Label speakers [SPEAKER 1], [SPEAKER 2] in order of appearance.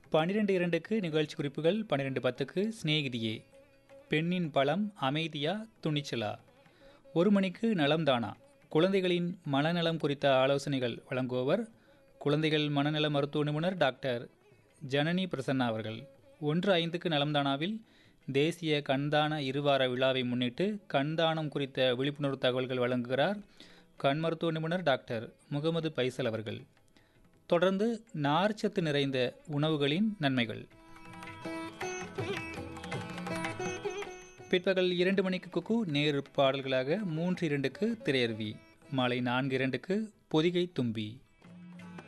[SPEAKER 1] பன்னிரெண்டு இரண்டுக்கு நிகழ்ச்சி குறிப்புகள் பன்னிரெண்டு பத்துக்கு சிநேகிதியே பெண்ணின் பலம் அமைதியா துணிச்சலா ஒரு மணிக்கு நலம்தானா குழந்தைகளின் மனநலம் குறித்த ஆலோசனைகள் வழங்குபவர் குழந்தைகள் மனநல மருத்துவ நிபுணர் டாக்டர் ஜனனி பிரசன்னா அவர்கள் ஒன்று ஐந்துக்கு நலம்தானாவில் தேசிய கண்தான இருவார விழாவை முன்னிட்டு கண்தானம் குறித்த விழிப்புணர்வு தகவல்கள் வழங்குகிறார் கண் மருத்துவ நிபுணர் டாக்டர் முகமது பைசல் அவர்கள் தொடர்ந்து நார்ச்சத்து நிறைந்த உணவுகளின் நன்மைகள் பிற்பகல் இரண்டு மணிக்கு குக்கு நேரு பாடல்களாக மூன்று இரண்டுக்கு திரையருவி மாலை நான்கு இரண்டுக்கு பொதிகை தும்பி